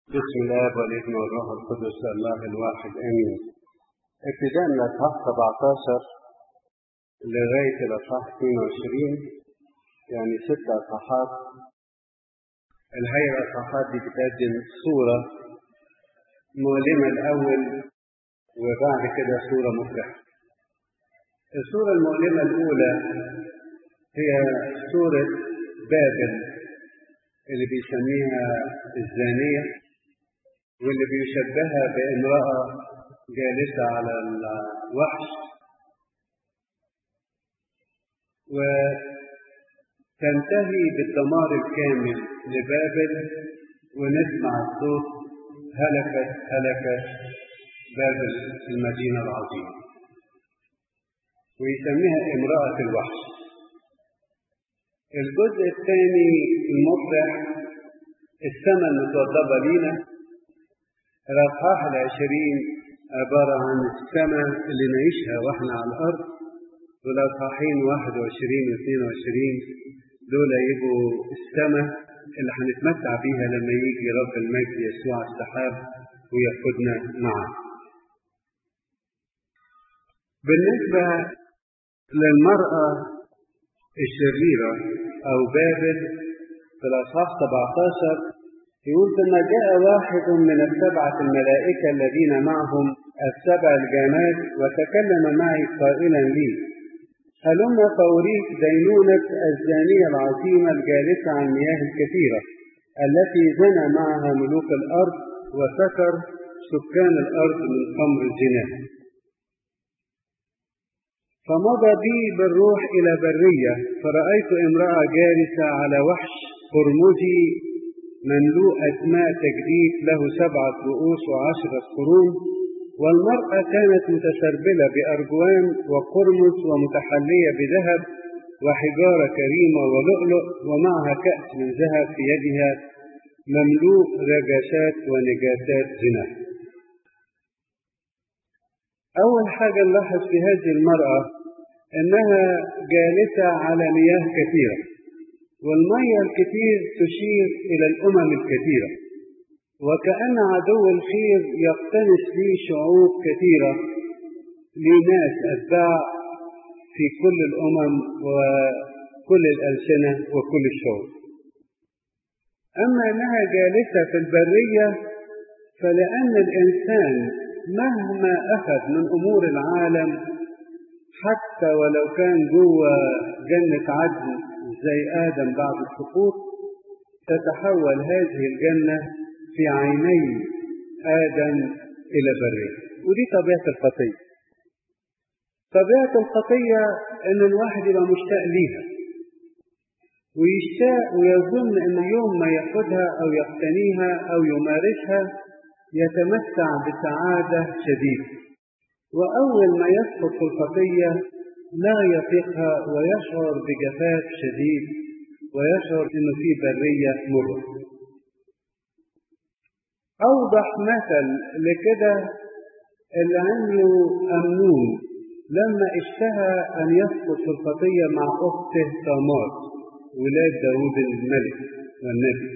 بسم الله والابن والروح القدس الله الواحد امين. ابتداء من الاصحاح 17 لغايه الاصحاح 22 يعني ست اصحاحات. الهيئه الاصحاحات دي بتقدم صوره مؤلمه الاول وبعد كده صوره مفرحه. الصوره المؤلمه الاولى هي صوره بابل اللي بيسميها الزانيه واللي بيشبهها بامرأة جالسة على الوحش وتنتهي بالدمار الكامل لبابل ونسمع الصوت هلكت هلكت بابل المدينة العظيمة ويسميها امرأة الوحش الجزء الثاني المفرح السماء المتوضبة لينا الأصحاح العشرين عبارة عن السماء اللي نعيشها واحنا على الأرض والأصحاحين واحد وعشرين واثنين وعشرين دول يبقوا السماء اللي هنتمتع بيها لما يجي رب المجد يسوع السحاب وياخدنا معه. بالنسبة للمرأة الشريرة أو بابل في الأصحاح 17 يقول ثم جاء واحد من السبعة الملائكة الذين معهم السبع الجامات وتكلم معي قائلا لي هلم فأريك دينونة الزانية العظيمة الجالسة عن المياه الكثيرة التي زنى معها ملوك الأرض وسكر سكان الأرض من خمر الزنا فمضى بي بالروح إلى برية فرأيت امرأة جالسة على وحش قرمزي مملوءة ماء تجديد له سبعة رؤوس وعشرة قرون والمرأة كانت متسربلة بأرجوان وقرمز ومتحلية بذهب وحجارة كريمة ولؤلؤ ومعها كأس من ذهب في يدها مملوء رجاسات ونجاسات زنا أول حاجة نلاحظ في هذه المرأة أنها جالسة على مياه كثيرة والمية الكثير تشير إلى الأمم الكثيرة وكأن عدو الخير يقتنس لي شعوب كثيرة لناس أتباع في كل الأمم وكل الألسنة وكل الشعوب أما أنها جالسة في البرية فلأن الإنسان مهما أخذ من أمور العالم حتى ولو كان جوه جنة عدن زي آدم بعد السقوط تتحول هذه الجنة في عيني آدم إلى برية ودي طبيعة الخطية طبيعة الخطية إن الواحد يبقى مشتاق ليها ويشتاق ويظن إن يوم ما ياخدها أو يقتنيها أو يمارسها يتمتع بسعادة شديدة وأول ما يسقط في الخطية لا يطيقها ويشعر بجفاف شديد ويشعر انه في بريه مره اوضح مثل لكده اللي عمله امنون لما اشتهى ان يسقط في الخطيه مع اخته تامار ولاد داود الملك والنبي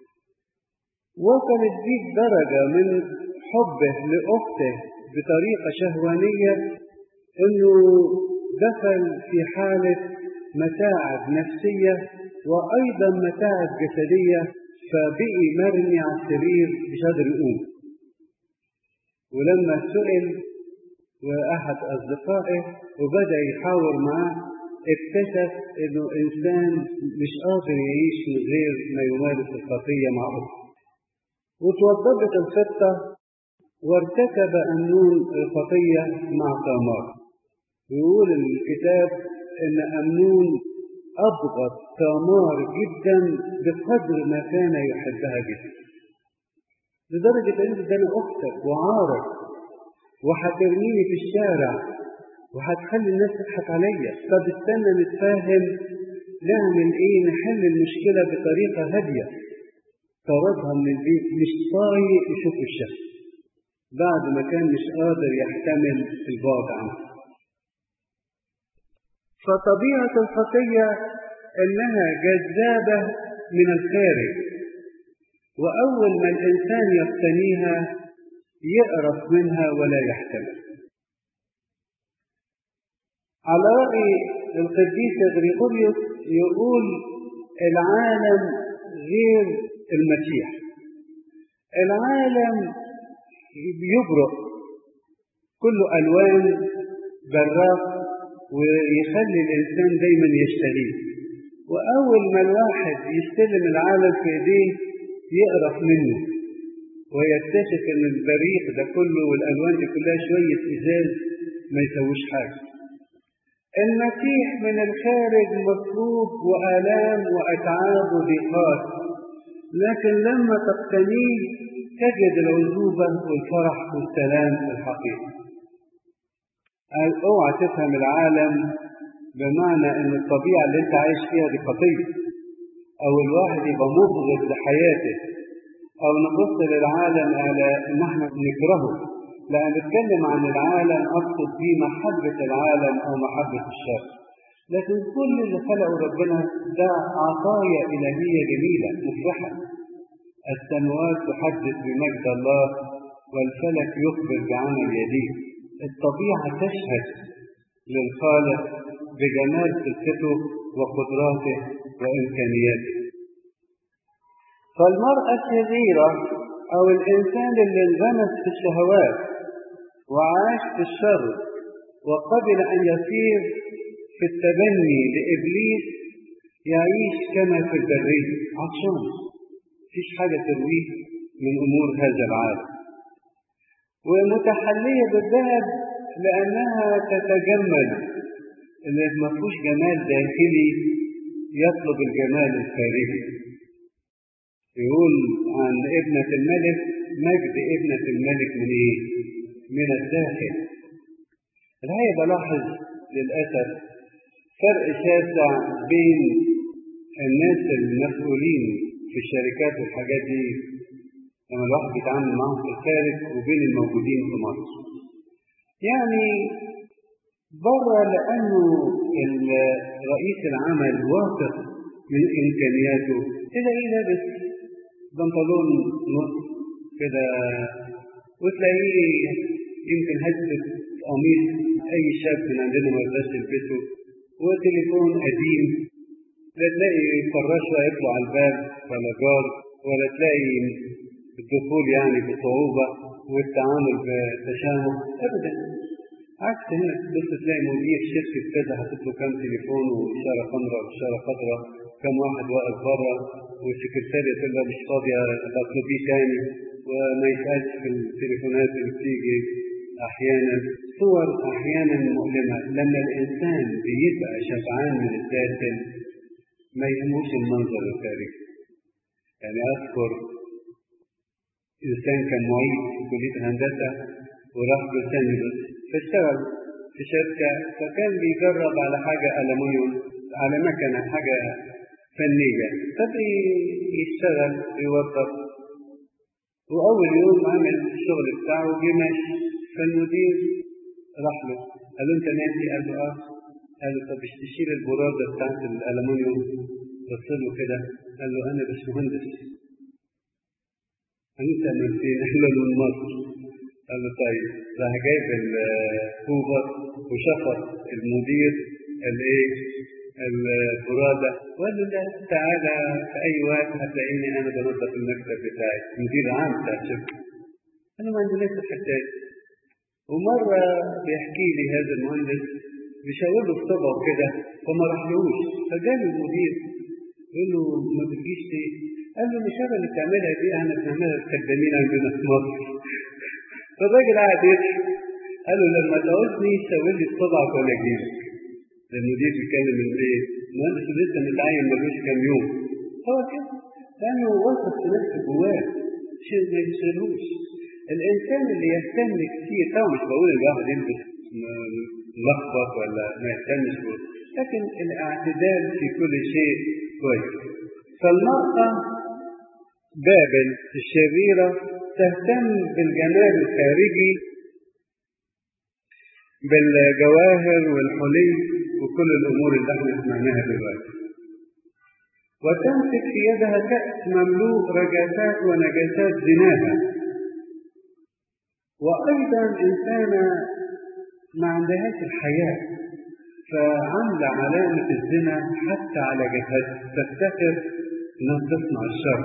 وصلت دي درجة من حبه لأخته بطريقة شهوانية انه دخل في حالة متاعب نفسية وأيضا متاعب جسدية فبقي مرمي على السرير مش قادر يقوم ولما سئل وأحد أصدقائه وبدأ يحاور معاه اكتشف إنه إنسان مش قادر يعيش من غير ما يمارس الخطية مع أخته وتوضبت الخطة وارتكب أمنون الخطية مع تامار يقول الكتاب ان امنون ابغض تامار جدا بقدر ما كان يحبها جدا لدرجة ان ده انا اختك وعارك وهترميني في الشارع وهتخلي الناس تضحك عليا طب استنى نتفاهم نعمل ايه نحل المشكلة بطريقة هادية طردها من البيت مش طايق يشوف الشخص بعد ما كان مش قادر يحتمل البعد عنه فطبيعة الخطية إنها جذابة من الخارج وأول ما الإنسان يقتنيها يقرف منها ولا يحتمل على رأي القديس غريغوريوس يقول العالم غير المسيح العالم بيبرق كله ألوان براق ويخلي الإنسان دايما يشتهيه وأول ما الواحد يستلم العالم في إيديه يقرف منه ويكتشف ان البريق ده كله والالوان دي كلها شويه ازاز ما يسويش حاجه المسيح من الخارج مطلوب والام واتعاب وضيقات لكن لما تقتنيه تجد العذوبه والفرح والسلام الحقيقي قال اوعى تفهم العالم بمعنى ان الطبيعه اللي انت عايش فيها دي خطيه او الواحد يبقى مبغض لحياته او نبص للعالم على ان احنا نكرهه لان نتكلم عن العالم اقصد به محبه العالم او محبه الشر لكن كل اللي خلقه ربنا ده عطايا الهيه جميله مفرحه السماوات تحدث بمجد الله والفلك يخبر بعمل يديه الطبيعه تشهد للخالق بجمال خلقته وقدراته وامكانياته فالمرأة الشريرة أو الإنسان اللي انغمس في الشهوات وعاش في الشر وقبل أن يصير في التبني لإبليس يعيش كما في البرية عطشان مفيش حاجة ترويه من أمور هذا العالم ومتحلية بالذهب لأنها تتجمل اللي ما فيهوش جمال داخلي يطلب الجمال الخارجي يقول عن ابنة الملك مجد ابنة الملك من ايه؟ من الداخل. الحقيقة بلاحظ للأسف فرق شاسع بين الناس المسؤولين في الشركات والحاجات دي لما الواحد بيتعامل معاهم في الخارج وبين الموجودين في مصر. يعني بره لأنه رئيس العمل واثق من إمكانياته تلاقيه لابس بنطلون نص كده وتلاقيه يمكن هزة قميص أي شاب من عندنا ما يقدرش يلبسه وتليفون قديم لا تلاقي فراشه يطلع على الباب ولا جار ولا تلاقي الدخول يعني بصعوبة والتعامل بتشابه أبدا عكس هنا بس تلاقي مدير شركة كذا حاطط له كام تليفون وإشارة حمراء وإشارة خضراء كم واحد واقف بره والسكرتارية تقول له مش فاضية اطلبيه تاني وما يسألش في التليفونات اللي بتيجي أحيانا صور أحيانا مؤلمة لما الإنسان بيبقى شبعان من الداخل ما يهموش المنظر الخارجي يعني أذكر إنسان كان معيد في كلية هندسة وراح لوس أنجلوس فاشتغل في شركة فكان بيجرب على حاجة ألمنيوم على مكنة حاجة فنية فبيشتغل يوظف وأول يوم عمل الشغل بتاعه جه ماشي فالمدير راح له قال له أنت ناسي؟ قال له آه قال له طب تشيل البرادة بتاعت الألمنيوم بص له كده قال له أنا مش مهندس أنت من فين؟ قال له من مصر قال له طيب راح جايب الكوفر وشفط المدير الايه البرادة وقال له لا تعالى في أي وقت هتلاقيني أنا بنظف المكتب بتاعي مدير عام بتاع الشركة أنا ما عندي نفس الحكاية ومرة بيحكي لي هذا المهندس بيشاور له في طبقه كده فما راحلوش فجاب المدير يقول له ما بتجيش ليه؟ قال له الإشارة اللي بتعملها دي احنا بنعملها الخدامين عندنا في مصر فالراجل قاعد يضحك قال له لما تعوزني شاور لي في طبعك ولا اجيبك المدير بيتكلم من ايه؟ مهندس لسه متعين ملوش كام يوم هو كده لانه واثق في نفسه جواه شيء ما يشغلوش الانسان اللي يهتم كتير طبعا مش بقول ان الواحد يلبس ملخبط ولا ما يهتمش لكن الاعتدال في كل شيء كويس فالمرأة بابل الشريرة تهتم بالجمال الخارجي بالجواهر والحلي وكل الأمور اللي احنا سمعناها دلوقتي وتمسك في يدها كأس مملوء رجاسات ونجاسات زناها وأيضا إنسانة ما عندهاش الحياة فعاملة علامة الزنا حتى على جسدها تفتكر انها تصنع الشر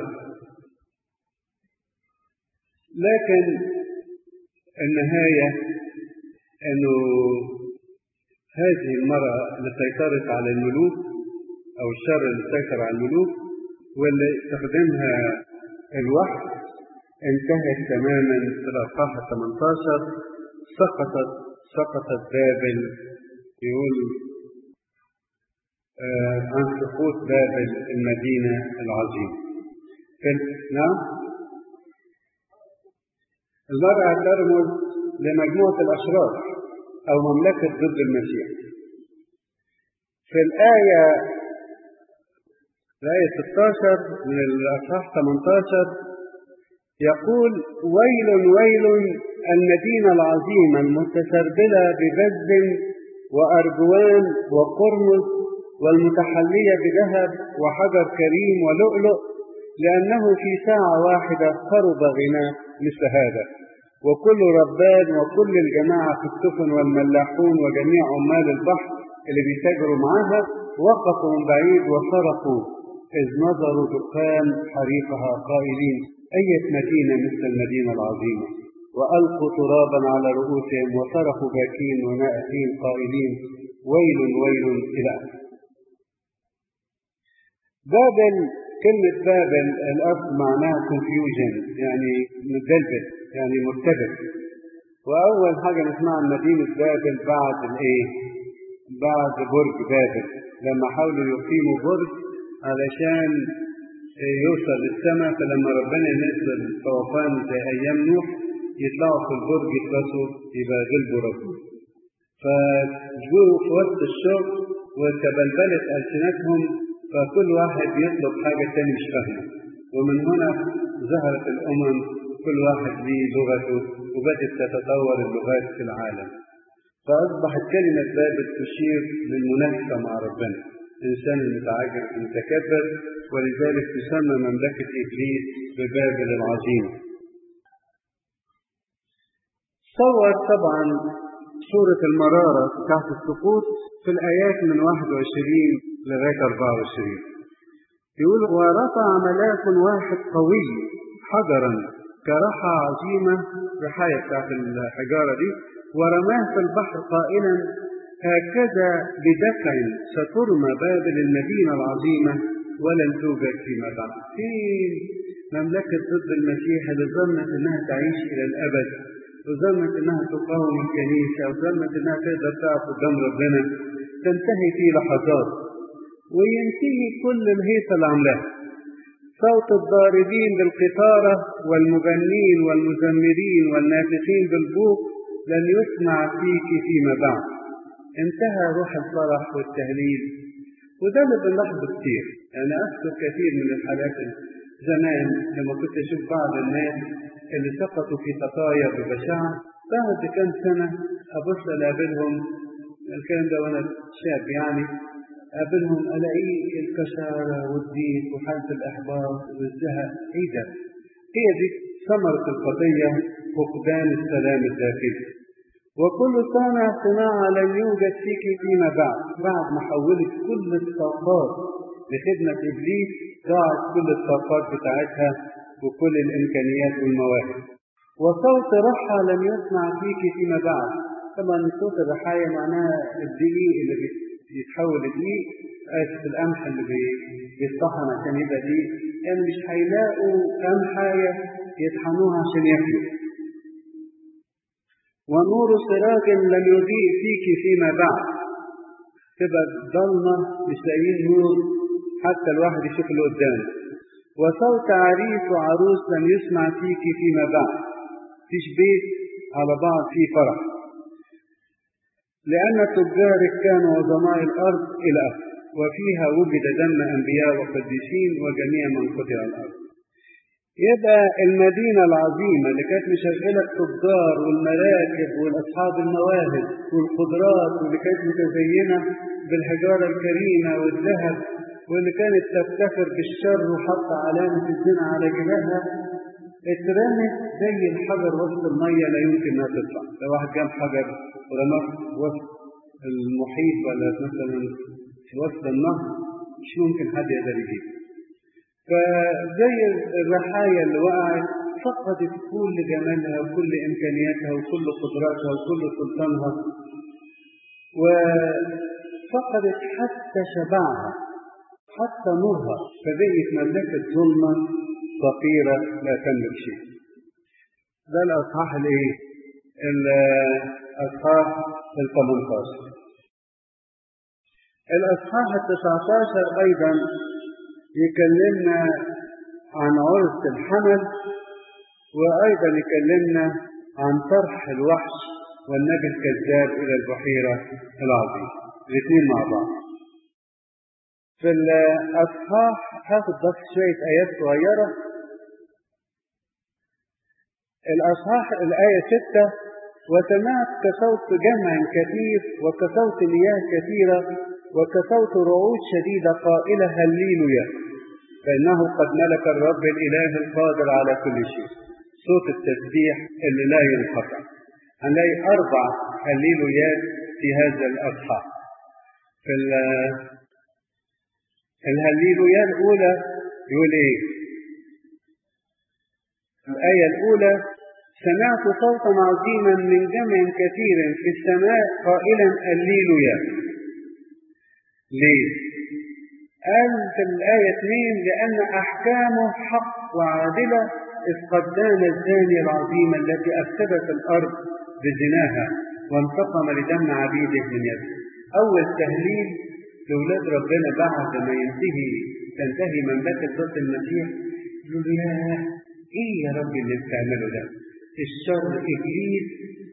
لكن النهاية انه هذه المرأة اللي سيطرت على الملوك او الشر اللي سيطر على الملوك واللي استخدمها الوحي انتهت تماما في الاصحاح 18 سقطت سقطت بابل يقول آه عن سقوط بابل المدينة العظيمة نعم المرأة ترمز لمجموعة الأشرار أو مملكة ضد المسيح في الآية الآية 16 من الأصحاح 18 يقول ويل ويل المدينة العظيمة المتسربلة ببز وأرجوان وقرمز والمتحلية بذهب وحجر كريم ولؤلؤ لأنه في ساعة واحدة خرب غناء مثل هذا وكل ربان وكل الجماعة في السفن والملاحون وجميع عمال البحر اللي بيتاجروا معاها وقفوا من بعيد وصرخوا إذ نظروا دخان حريقها قائلين أية مدينة مثل المدينة العظيمة وألقوا ترابا على رؤوسهم وصرخوا باكين ونائحين قائلين ويل ويل إلى بابل كلمة بابل الأصل معناها confusion يعني متدلبل يعني مرتبك وأول حاجة نسمعها مدينة بابل بعد الإيه؟ بعد برج بابل لما حاولوا يقيموا برج علشان يوصل للسماء فلما ربنا ينزل طوفان زي أيام نوح يطلعوا في البرج يخلصوا يبقى غلبوا ربنا فجوا في وسط الشغل وتبلبلت ألسنتهم فكل واحد يطلب حاجة تاني مش فاهمة ومن هنا ظهرت الأمم كل واحد ليه لغته وبدأت تتطور اللغات في العالم فأصبحت كلمة بابل تشير للمنافسة مع ربنا الإنسان المتعجب المتكبر ولذلك تسمى مملكة إبليس ببابل العظيم صور طبعا سورة المرارة تحت السقوط في الآيات من 21 لغاية 24 يقول ورفع ملاك واحد قوي حجرا كرحى عظيمة رحاية بتاعت الحجارة دي ورماه في البحر قائلا هكذا بدفع سترمى بابل المدينة العظيمة ولن توجد فيما بعد فين مملكة ضد المسيح اللي ظنت انها تعيش الى الابد وظنت انها تقاوم الكنيسة وظنت انها تقدر تقف قدام ربنا تنتهي في لحظات وينتهي كل الهيصة اللي عاملاها صوت الضاربين بالقطارة والمغنين والمزمرين والنافخين بالبوق لن يسمع فيك فيما بعد انتهى روح الفرح والتهليل وده اللي بنلاحظه كتير يعني اذكر كثير من الحالات زمان لما كنت اشوف بعض الناس اللي سقطوا في خطايا ببشاعة بعد كم سنة أبص أقابلهم الكلام ده وأنا شاب يعني أقابلهم ألاقي الكشارة والضيق وحالة الإحباط والزهق إيه ده؟ هي دي ثمرة الخطية فقدان السلام الداخلي وكل صانع صناعة لن يوجد فيك فيما بعد بعد ما حولت كل الطاقات لخدمة إبليس ضاعت كل الطاقات بتاعتها وكل الإمكانيات والمواهب وصوت رحى لم يسمع فيك فيما بعد طبعا صوت الرحاية معناها الدقيق اللي بيتحول لدقيق آسف القمح اللي بيطحن عشان يبقى دقيق يعني مش هيلاقوا قمحاية يطحنوها عشان ياكلوا ونور سراج لم يضيء فيك فيما بعد تبقى ضلمة مش لاقيين نور حتى الواحد يشوف اللي قدامه وصوت عريس وعروس لم يسمع فيك فيما بعد فيش بيت على بعض فيه فرح لأن تجارك كانوا عظماء الأرض إلى آخر وفيها وجد دم أنبياء وقديسين وجميع من قتل الأرض يبقى المدينة العظيمة اللي كانت مشغلة التجار والمراكب والأصحاب المواهب والقدرات واللي كانت متزينة بالحجارة الكريمة والذهب واللي كانت تفتخر بالشر وحط علامة الزنا على جبهها اترمت زي الحجر وسط المية لا يمكن انها تطلع لو واحد جاب حجر ورماه وسط المحيط ولا مثلا في وسط النهر مش ممكن حد يقدر يجيب فزي الرحايا اللي وقعت فقدت كل جمالها وكل امكانياتها وكل قدراتها وكل سلطانها وفقدت حتى شبعها حتى نورها فبقيت مملكة ظلمة فقيرة لا تملك شيء ده الأصحاح الإيه؟ الأصحاح ال 18 الأصحاح ال 19 أيضا يكلمنا عن عرس الحمل وأيضا يكلمنا عن طرح الوحش والنبي الكذاب إلى البحيرة العظيمة الاثنين مع بعض في الأصحاح هاخد بس شوية آيات صغيرة الأصحاح الآية ستة وسمعت كصوت جمع كثير وكصوت مياه كثيرة وكصوت رعود شديدة قائلة هللويا فإنه قد ملك الرب الإله القادر على كل شيء صوت التسبيح اللي لا ينقطع هنلاقي أربع هللويات في هذا الأصحاح في الهللويا الأولى يقول إيه؟ الآية الأولى سمعت صوتا عظيما من جمع كثير في السماء قائلا هللويا ليه؟ قال في الآية 2 لأن أحكامه حق وعادلة إذ قد دان الزاني العظيم التي أفسدت الأرض بزناها وانتقم لدم عبيده من يده. أول تهليل لأولاد ربنا بعد ما ينتهي تنتهي مملكة ضد المسيح يقولوا يا إيه يا رب اللي بتعمله ده؟ الشر إبليس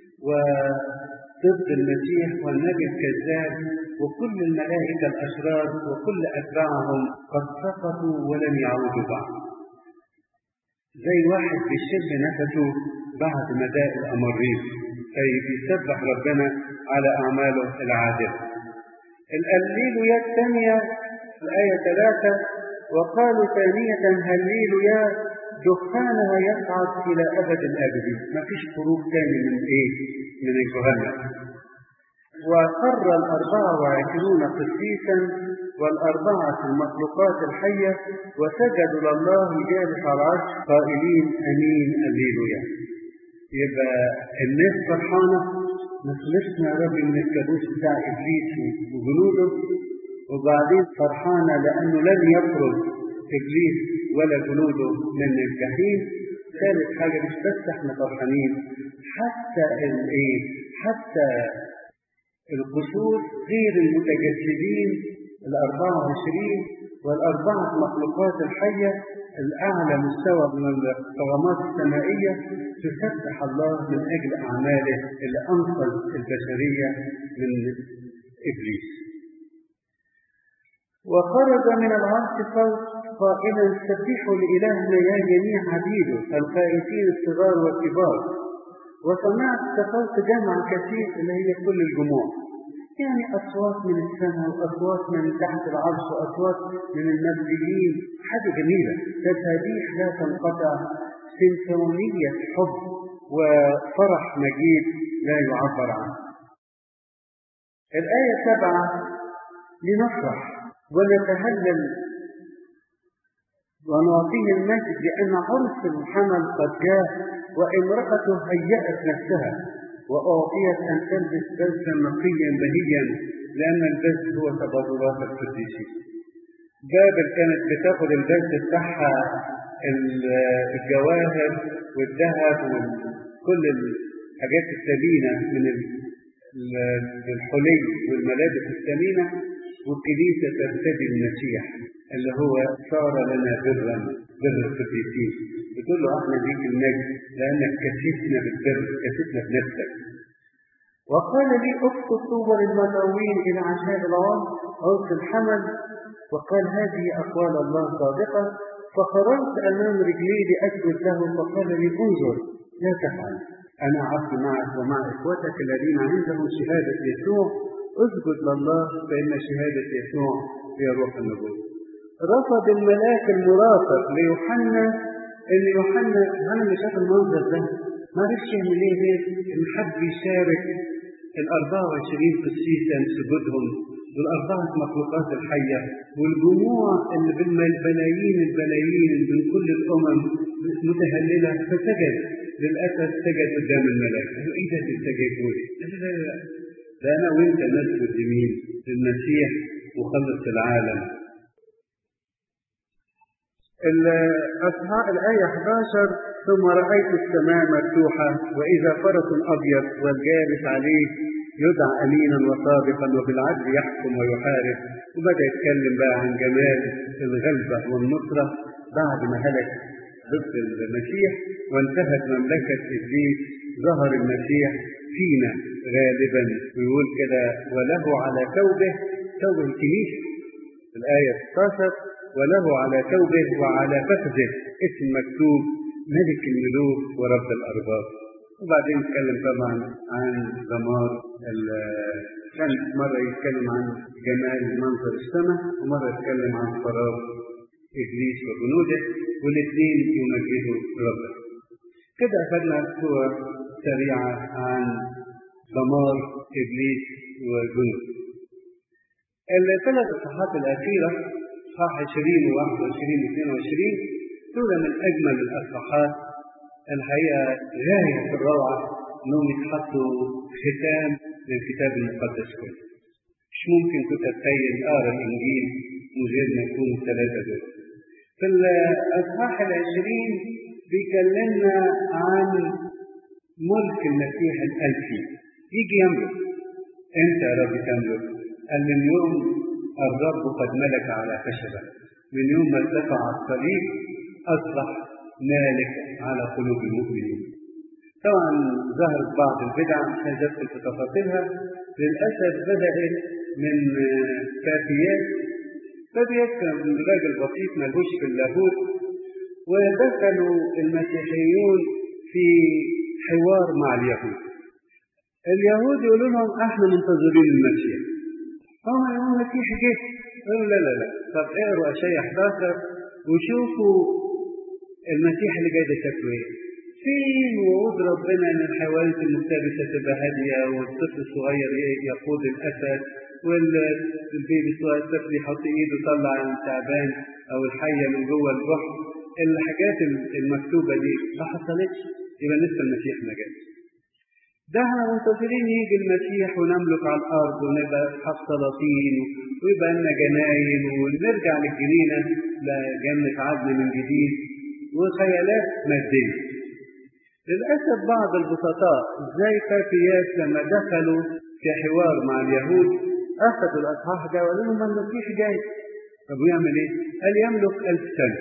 وضد المسيح والنبي الكذاب وكل الملائكة الأشرار وكل أتباعهم قد سقطوا ولم يعودوا بعد. زي واحد بيشد نفسه بعد ما داء الأمرين أي بيسبح ربنا على أعماله العادلة. الهليلويا الثانية الآية ثلاثة وقالوا ثانية هليلويا دخانها يصعد إلى أبد الآبدين ما فيش خروج ثاني من إيه من الجهنم وقر الأربعة وعشرون قسيسا والأربعة المخلوقات الحية وسجدوا لله جالس على العرش قائلين أمين هليلويا يبقى الناس فرحانة نخلصنا يا رب من الكابوس بتاع إبليس وجنوده وبعدين فرحانة لأنه لن يخرج إبليس ولا جنوده من الجحيم ثالث حاجة مش بس احنا فرحانين حتى الايه حتى القصور غير المتجسدين الأربعة وعشرين والأربعة مخلوقات الحية الأعلى مستوى من الطغمات السمائية تسبح الله من أجل أعماله اللي أنقذ البشرية من إبليس وخرج من العرش صوت قائلا سبحوا لإلهنا يا جميع عبيده الخائفين الصغار والكبار وسمعت كصوت جمع كثير اللي هي كل الجموع يعني أصوات من السماء وأصوات من تحت العرش وأصوات من المسجدين حاجة جميلة تسابيح لا تنقطع سيمفونية حب وفرح مجيد لا يعبر عنه الآية سبعة لنفرح ونتهلل ونعطيه المجد لأن عرس الحمل قد جاء وامرأته هيأت نفسها وأعطيت أن تلبس بلسا نقيا بهيا لأن البلس هو تبررات القديسين. بابل كانت بتاخد البلس بتاعها الجواهر والذهب وكل الحاجات الثمينة من الحلي والملابس الثمينة والكنيسة ترتدي المسيح اللي هو صار لنا برا بر القديسين بتقول له احنا ديك المجد لانك كسيتنا بالبر كسيتنا بنفسك وقال لي اسقط طوبى للمدعوين الى عشاء العرس عرس الحمل وقال هذه اقوال الله صادقه فخرجت امام رجلي لاسجد له فقال لي انظر لا تفعل انا عبد معك ومع اخوتك الذين عندهم شهاده يسوع اسجد لله فان شهاده يسوع هي روح النبوه رفض الملاك المرافق ليوحنا ان يوحنا انا اللي شاف المنظر ده ما عرفش يعمل ايه غير ان حد يشارك ال 24 قسيسا سجودهم والأربعة مخلوقات الحية والجموع اللي بالبلايين البلايين من كل الأمم متهللة فسجد للأسف سجد قدام الملائكة قالوا إيه ده اللي سجدوا لي؟ لا لا لا ده أنا وأنت نسجد لمين؟ للمسيح مخلص العالم الأصحاء الآية 11 ثم رأيت السماء مفتوحة وإذا فرس أبيض والجالس عليه يدعى أمينا وصادقا وبالعدل يحكم ويحارب وبدأ يتكلم بقى عن جمال الغلبة والنصرة بعد ما هلك ضد المسيح وانتهت مملكة إبليس ظهر المسيح فينا غالبا ويقول كده وله على ثوبه ثوب الكنيسة في الآية 16 وله على ثوبه وعلى فخذه اسم مكتوب ملك الملوك ورب الأرباب وبعدين يتكلم طبعا عن دمار كان مرة يتكلم عن جمال منظر السماء ومرة يتكلم عن فراغ إبليس وجنوده والاثنين يمجدوا ربنا كده أخذنا صور سريعة عن دمار إبليس وجنوده الثلاث الصفحات الأخيرة صفحة 20 و21 و22 دول من أجمل الأصفحات الحقيقة غاية في الروعة أنهم يتحطوا ختام للكتاب المقدس كله. مش ممكن كنت أتخيل أقرأ الإنجيل من غير ما يكونوا الثلاثة دول. في الأصحاح العشرين بيكلمنا عن ملك المسيح الألفي يجي يملك أنت يا رب تملك قال من يوم الرب قد ملك على خشبة من يوم ما ارتفع الصليب أصبح مالك على قلوب المؤمنين طبعا ظهرت بعض البدع مش عايز ادخل في تفاصيلها للاسف بدات من كافيات كافيات كان راجل بسيط ملهوش في اللاهوت ودخلوا المسيحيون في حوار مع اليهود اليهود يقولوا لهم احنا منتظرين المسيح هم يقولوا المسيح جه قالوا لا لا لا طب اقروا اشياء 11 وشوفوا المسيح اللي جاي ده شكله ايه؟ فين وعود ربنا ان الحيوانات المفترسه تبقى هاديه والطفل الصغير يقود الاسد والبيبي الصغير الطفل يحط ايده يطلع التعبان او الحيه من جوه البحر الحاجات المكتوبه دي ما حصلتش يبقى لسه المسيح ما جاش. ده احنا منتظرين يجي المسيح ونملك على الارض ونبقى اصحاب سلاطين ويبقى لنا جناين ونرجع للجنينه لجنه عدن من جديد وخيالات مادية للأسف بعض البسطاء زي كافيات لما دخلوا في حوار مع اليهود أخذوا الأصحاح ده وقالوا لهم المسيح جاي طب ويعمل إيه؟ قال يملك ألف سنة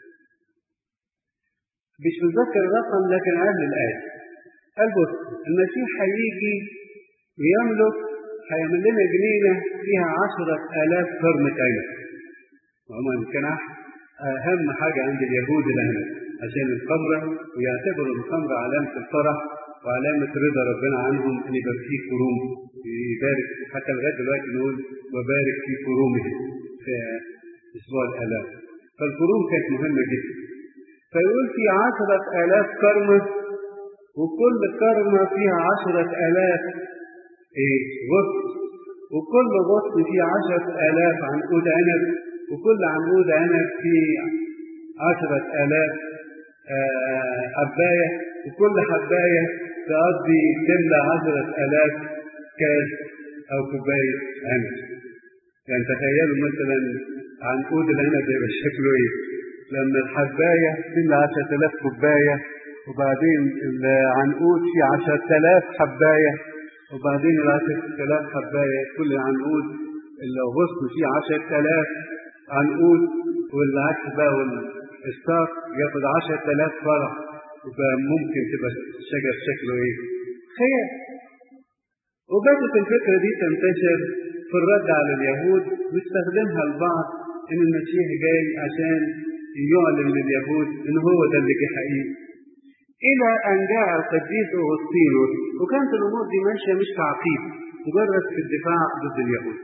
مش متذكر الرقم لكن قال الآية قال بص المسيح هيجي ويملك هيعمل لنا جنينة فيها عشرة آلاف كرمة عنب وهم كان أهم حاجة عند اليهود العنب عشان الخمرة ويعتبروا الخمرة علامة الفرح وعلامة رضا ربنا عنهم إن يبقى فيه كروم يبارك حتى لغاية دلوقتي نقول وبارك في كرومه في أسبوع الآلاف فالكروم كانت مهمة جدا فيقول في عشرة آلاف كرمة وكل كرمة فيها عشرة آلاف إيه غصن وكل غصن فيه عشرة آلاف عنقود عنب وكل عنقود عنب فيه عشرة آلاف حباية وكل حباية تقضي تملى عشرة آلاف كاس أو كوباية عنب يعني تخيلوا مثلا عنقود العنب يبقى شكله إيه لما الحباية تملى عشرة آلاف كوباية وبعدين العنقود فيه عشرة آلاف حباية وبعدين العشرة آلاف حباية كل عنقود الغصن فيه عشرة آلاف عنقود والعكس بقى والإسقاط ياخد عشرة آلاف فرع يبقى ممكن تبقى الشجر شكله إيه؟ خيال وبدت الفكرة دي تنتشر في الرد على اليهود واستخدمها البعض إن المسيح جاي عشان يعلن لليهود إن هو ده اللي جه حقيقي إلى أن جاء القديس أغسطينوس وكانت الأمور دي ماشية مش تعقيد مجرد في الدفاع ضد اليهود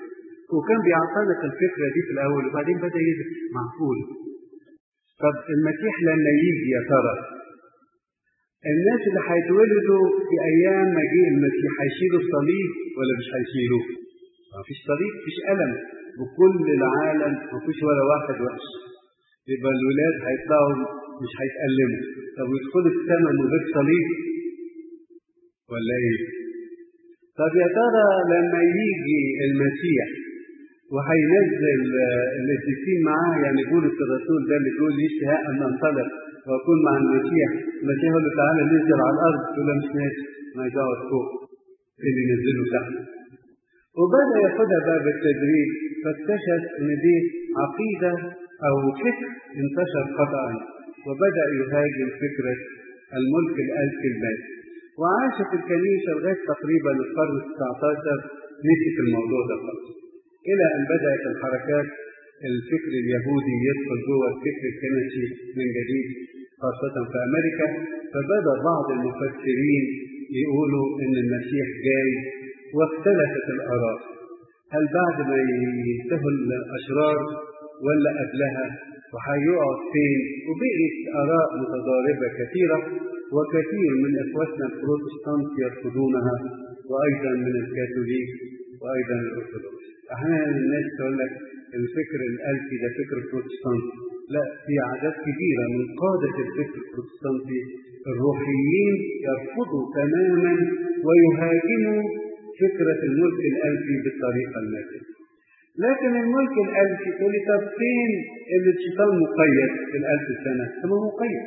وكان بيعتنق الفكرة دي في الأول وبعدين بدأ يدرس معقول طب المسيح لما يجي يا ترى الناس اللي هيتولدوا في أيام مجيء المسيح هيشيلوا الصليب ولا مش هيشيلوه؟ ما فيش صليب مفيش ألم وكل العالم ما فيش ولا واحد وحش يبقى الولاد هيطلعوا مش هيتألموا طب ويدخلوا السماء من غير صليب ولا ايه؟ طب يا ترى لما يجي المسيح وهينزل القديسين معاه يعني بولس الرسول ده اللي بيقول يشتهى ان انطلق واكون مع المسيح المسيح يقول له تعالى ننزل على الارض يقول له مش ماشي ما يقعد فوق اللي ينزله تحت وبدا ياخدها بقى بالتدريج فاكتشف ان دي عقيده او فكر انتشر خطا وبدا يهاجم فكره الملك الالفي المالي وعاشت الكنيسه لغايه تقريبا القرن ال 19 نسيت الموضوع ده خالص الى ان بدات الحركات الفكر اليهودي يدخل جوه الفكر الكنسي من جديد خاصة في أمريكا فبدأ بعض المفسرين يقولوا إن المسيح جاي واختلفت الآراء هل بعد ما ينتهوا الأشرار ولا قبلها وهيقعد فين وبقيت آراء متضاربة كثيرة وكثير من إخوتنا البروتستانت يرفضونها وأيضا من الكاثوليك وأيضا الأرثوذكس أحيانا الناس تقول لك الفكر الألفي ده فكر بروتستانتي لا في أعداد كبيرة من قادة الفكر البروتستانتي الروحيين يرفضوا تماما ويهاجموا فكرة الملك الألفي بالطريقة المادية لكن الملك الألفي تقول لي طب فين اللي الشيطان مقيد في الألف سنة؟ هو مقيد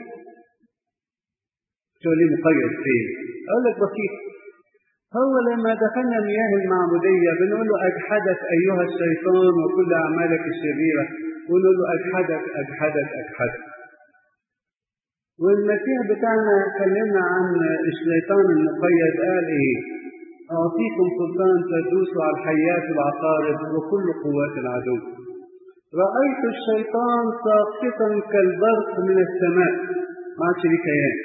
تقول لي مقيد فين؟ أقول لك بسيط هو لما دخلنا مياه المعمودية بنقول له أجحدك أيها الشيطان وكل أعمالك الشريرة ونقول له أجحدك أجحدك أجحدك والمسيح بتاعنا كلمنا عن الشيطان المقيد قال إيه؟ أعطيكم سلطان تدوسوا على الحيات والعقارب وكل قوات العدو رأيت الشيطان ساقطا كالبرق من السماء ما عادش ليه كيان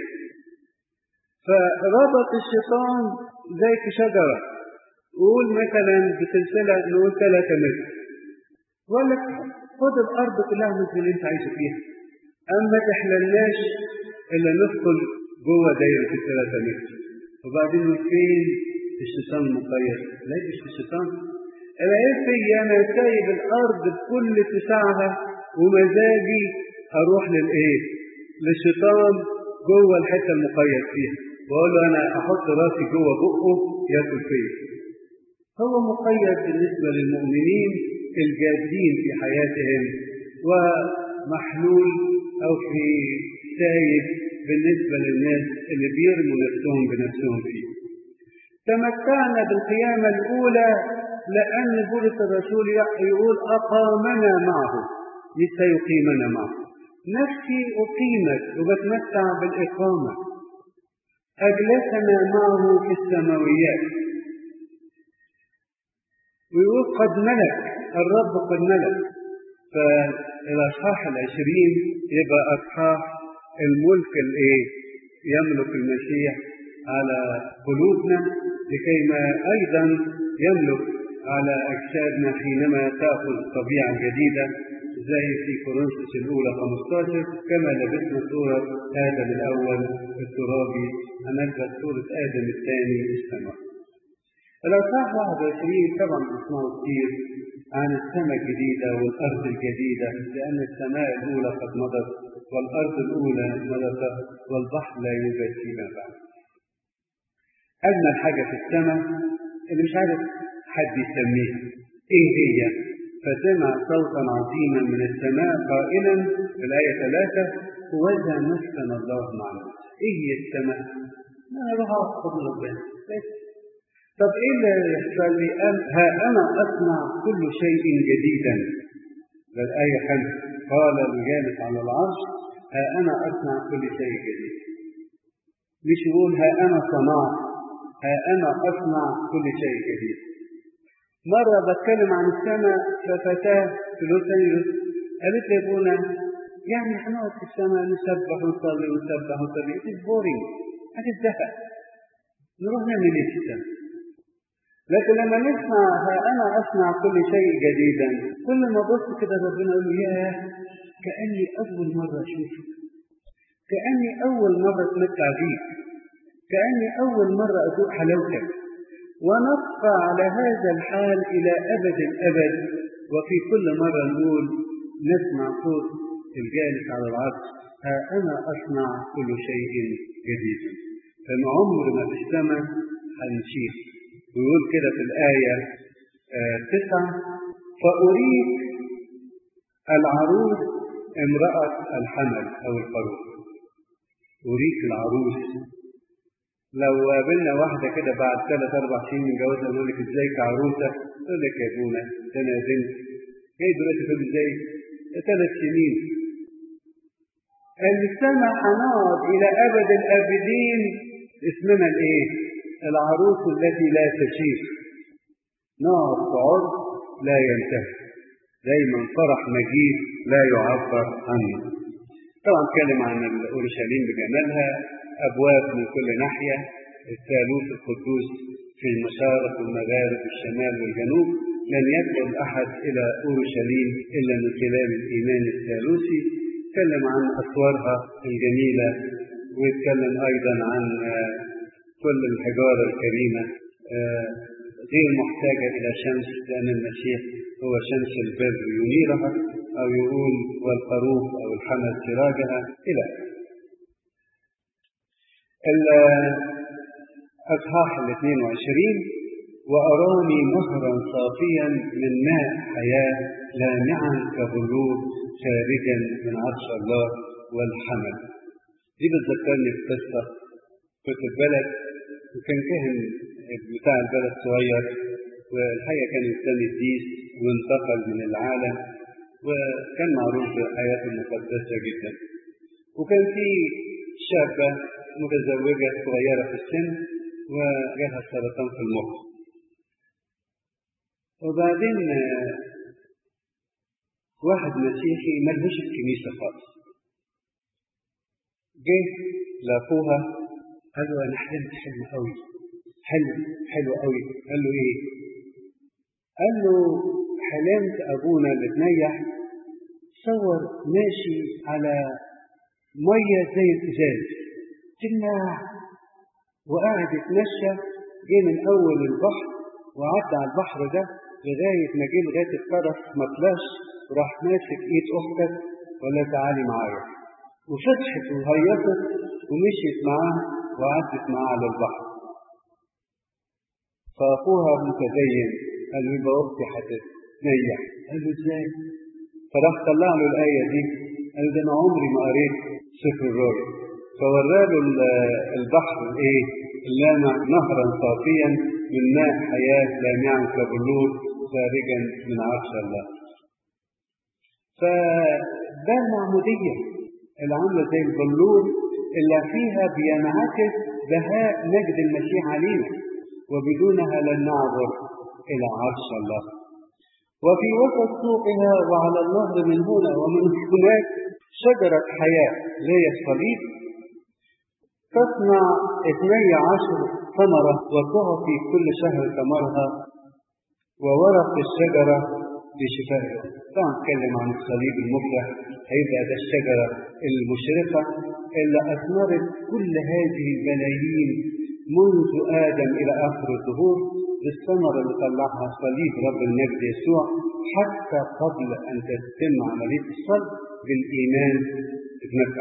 فربط الشيطان زي في شجرة قول مثلا بسلسلة نقول 3 متر ولا خد الأرض كلها مثل اللي أنت عايشه فيها أما تحللناش إلا ندخل جوه دايرة الثلاثة متر وبعدين فين الشيطان مقيد لا مش الشيطان العيب فيا أنا سايب الأرض بكل اتساعها ومزاجي أروح للإيه؟ للشيطان جوه الحتة المقيد فيها بقول له انا احط راسي جوه بقه ياكل فيا هو مقيد بالنسبه للمؤمنين الجادين في حياتهم ومحلول او في سايب بالنسبه للناس اللي بيرموا نفسهم بنفسهم فيه تمتعنا بالقيامه الاولى لان بولس الرسول يقول اقامنا معه مش سيقيمنا معه نفسي اقيمت وبتمتع بالاقامه أجلسنا معه في السماويات ويقول قد ملك الرب قد ملك فالأصحاح العشرين يبقى أصحاح الملك الإيه يملك المسيح على قلوبنا لكي ما أيضا يملك على أجسادنا حينما تأخذ طبيعة جديدة زي في كورنثوس الأولى 15 كما لبسنا صورة آدم الأول الترابي هنلبس صورة آدم الثاني السماء. الأصحاح 21 طبعا بنسمعه كتير عن السماء الجديدة والأرض الجديدة لأن السماء الأولى قد مضت والأرض الأولى مضت والبحر لا يوجد فيما بعد. أجمل حاجة في السماء اللي مش عارف حد يسميها إيه هي؟ فسمع صوتا عظيما من السماء قائلا في الآية ثلاثة وذا مسكن الله معنا إيه هي السماء؟ أنا أروح أخذ ربنا طب إيه اللي يحصل لي؟ قال ها أنا أصنع كل شيء جديدا الآية خمسة قال الجالس على العرش ها أنا أصنع كل شيء جديد مش يقول ها أنا صنعت ها أنا أصنع كل شيء جديد مرة بتكلم عن السماء ففتاة في لوس أنجلوس قالت لي ابونا يعني هنقعد في السماء نسبح ونصلي ونسبح ونصلي اتس بورينج هتزهق نروح نعمل ايه في السماء؟ لكن لما نسمع ها أنا أصنع كل شيء جديدا كل ما بص كده ربنا يقول له ياه كأني أول مرة أشوفك كأني أول مرة أتمتع بيك كأني أول مرة أذوق حلاوتك ونبقى على هذا الحال إلى أبد الأبد وفي كل مرة نقول نسمع صوت الجالس على العرش ها أنا أصنع كل شيء جديد فما عمر ما في السماء هنشيل ويقول كده في الآية آه تسعة فأريك العروس امرأة الحمل أو الخروف أريك العروس لو قابلنا واحدة كده بعد ثلاث أربع سنين من جوازها نقول لك إزيك يا عروسة تقول لك يا ابونا ده أنا بنت جاي دلوقتي تقول إزاي ثلاث سنين السنة هنقعد إلى أبد الآبدين اسمنا الإيه؟ العروس التي لا تشيخ نقعد في عرض لا ينتهي دايما فرح مجيد لا يعبر عنه طبعا اتكلم عن اورشليم بجمالها ابواب من كل ناحيه الثالوث القدوس في المشارق والمغارب والشمال والجنوب لن يدخل احد الى اورشليم الا من خلال الايمان الثالوثي اتكلم عن اسوارها الجميله ويتكلم ايضا عن كل الحجاره الكريمه غير محتاجه الى شمس لان المسيح هو شمس البر ينيرها أو يقول والخروف أو الحمل سراجها إلى الأصحاح ال 22 وأراني نهرا صافيا من ماء حياة لامعا كبلور خارجا من عرش الله والحمل دي بتذكرني بقصة كنت في بلد وكان كاهن بتاع البلد صغير والحقيقة كان إنسان الديس وانتقل من العالم وكان معروف بحياته المقدسة جدا وكان في شابة متزوجة صغيرة في السن وجاها سرطان في المخ وبعدين واحد مسيحي ملهوش الكنيسة خالص جه لاقوها قال له أنا حلمت حلم قوي حلو حلو قوي قال له إيه؟ قال له حلمت أبونا اللي تنيح صور ماشي على مية زي الإزاز تنع وقاعد يتمشى جه من أول البحر وعدى على البحر ده لغاية ما جه لغاية الطرف ما طلعش وراح ماسك إيد أختك ولا تعالي معايا وفتحت وهيصت ومشيت معاه وعدت معاه على البحر فأخوها متدين قال له يبقى أختي هتتنيح قال له إزاي؟ فراح طلع له الآية دي قال له ده أنا عمري ما قريت سفر الرؤيا فوراله البحر إيه؟ اللامع نهرا صافيا من ماء حياة لامعا كبلور خارجا من عرش الله. فده المعمودية اللي عاملة زي البلور اللي فيها بينعكس بهاء مجد المسيح علينا وبدونها لن نعبر إلى عرش الله وفي وسط سوقها وعلى النهر من هنا ومن هناك شجرة حياة هي الصليب تصنع اثني عشر ثمرة وتعطي كل شهر ثمرها وورق الشجرة بشفائها طبعا نتكلم عن الصليب المفرح هيبقى ده الشجرة المشرقة اللي أثمرت كل هذه الملايين منذ آدم إلى آخر الظهور بالثمرة اللي طلعها صليب رب المجد يسوع حتى قبل أن تتم عملية الصلب بالإيمان اتمتع.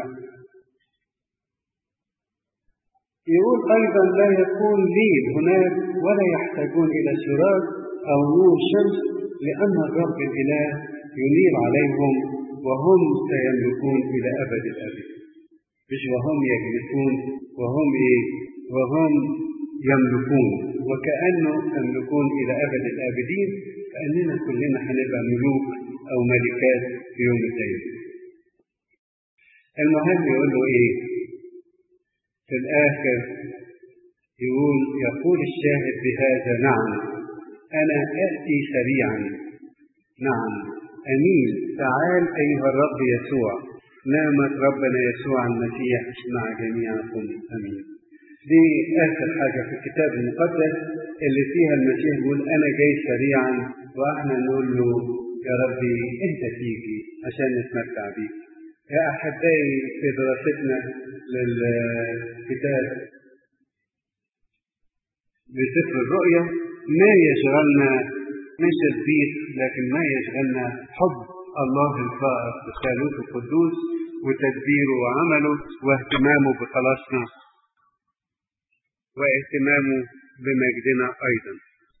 يقول أيضا لا يكون ليل هناك ولا يحتاجون إلى سراج أو نور شمس لأن الرب الإله ينير عليهم وهم سيملكون إلى أبد الأبد. مش وهم يجلسون وهم إيه؟ وهم يملكون وكأنه يملكون إلى أبد الآبدين كأننا كلنا هنبقى ملوك أو ملكات في يوم الدين المهم يقول له إيه في الآخر يقول يقول الشاهد بهذا نعم أنا آتي سريعا نعم أمين تعال أيها الرب يسوع نعمة ربنا يسوع المسيح مع جميعكم أمين دي آخر حاجة في الكتاب المقدس اللي فيها المسيح بيقول أنا جاي سريعا وإحنا نقول له يا ربي أنت تيجي عشان نتمتع بيك. يا أحبائي في دراستنا للكتاب بسفر الرؤيا ما يشغلنا مش البيت لكن ما يشغلنا حب الله الفائق بثالوث القدوس وتدبيره وعمله واهتمامه بخلاصنا واهتمامه بمجدنا أيضا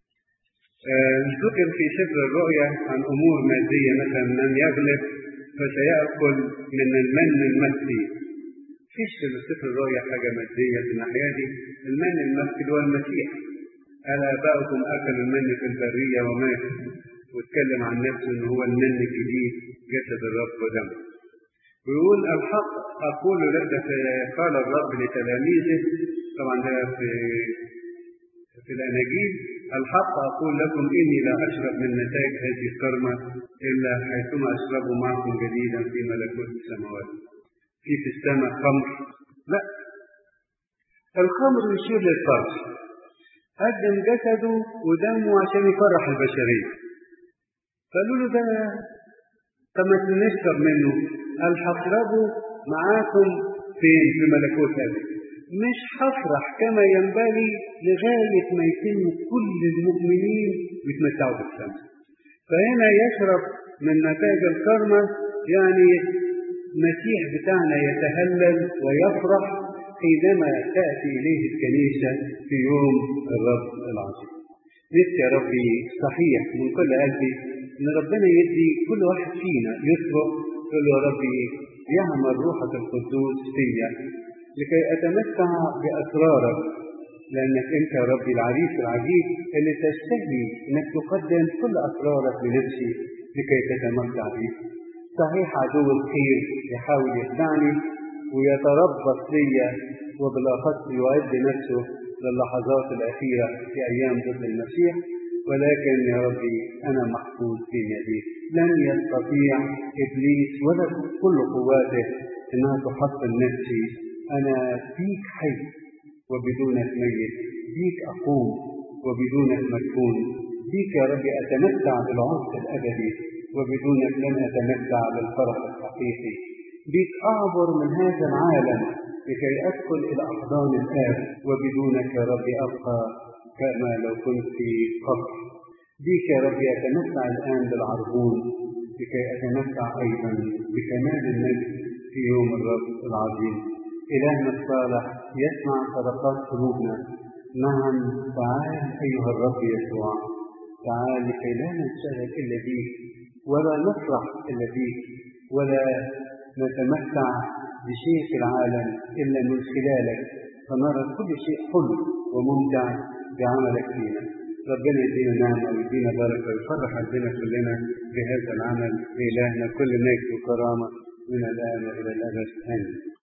ذكر في سفر الرؤيا عن أمور مادية مثلا من يغلب فسيأكل من المن المسي فيش في سفر الرؤيا حاجة مادية في الناحية دي المن المسي هو المسيح قال آباؤكم أكلوا المن في البرية وماتوا واتكلم عن نفسه إن هو المن الجديد جسد الرب ودمه ويقول الحق أقول لك قال الرب لتلاميذه طبعا ده في في الأناجيل الحق أقول لكم إني لا أشرب من نتائج هذه الكرمة إلا حيثما أشرب معكم جديدا في ملكوت السماوات في في السماء خمر لا الخمر يشير للفرح قدم جسده ودمه عشان يفرح البشرية قالوا له ده طب ما نشرب منه قال هشربه معاكم فين في ملكوت أبي مش هفرح كما ينبغي لغاية ما يتم كل المؤمنين يتمتعوا بالشمس فهنا يشرب من نتائج الكرمة يعني المسيح بتاعنا يتهلل ويفرح حينما تأتي إليه الكنيسة في يوم الرب العظيم نفسي يا ربي صحيح من كل قلبي إن ربنا يدي كل واحد فينا يصرخ يقول له يا ربي يعمل روحك القدوس فيا لكي أتمتع بأسرارك لأنك أنت يا ربي العريس العجيب اللي تشتهي أنك تقدم كل أسرارك لنفسي لكي تتمتع بي صحيح عدو الخير يحاول يخدعني ويتربص ليا وبالأخص يعد نفسه للحظات الأخيرة في أيام ضد المسيح ولكن يا ربي أنا محفوظ في يديك لن يستطيع إبليس ولا كل قواته أنها تحطم نفسي أنا فيك حي وبدونك ميت بيك أقوم وبدونك مدفون بيك يا ربي أتمتع بالعمق الأبدي وبدونك لن أتمتع بالفرح الحقيقي بيك أعبر من هذا العالم لكي أدخل إلى أحضان الآب وبدونك يا ربي أبقى كما لو كنت في قبر بيك يا ربي أتمتع الآن بالعربون لكي أتمتع أيضا بكمال المجد في يوم الرب العظيم إلهنا الصالح يسمع صدقات قلوبنا نعم تعال أيها الرب يسوع تعال لكي لا ننشغل إلا بيك ولا نفرح إلا بيك ولا نتمتع بشيء في العالم إلا من خلالك فنرى كل شيء حلو وممتع بعملك فينا ربنا يدينا نعمة ويدينا بركة ويفرح قلبنا كلنا بهذا العمل لإلهنا كل مجد وكرامة من الآن وإلى الأبد آمين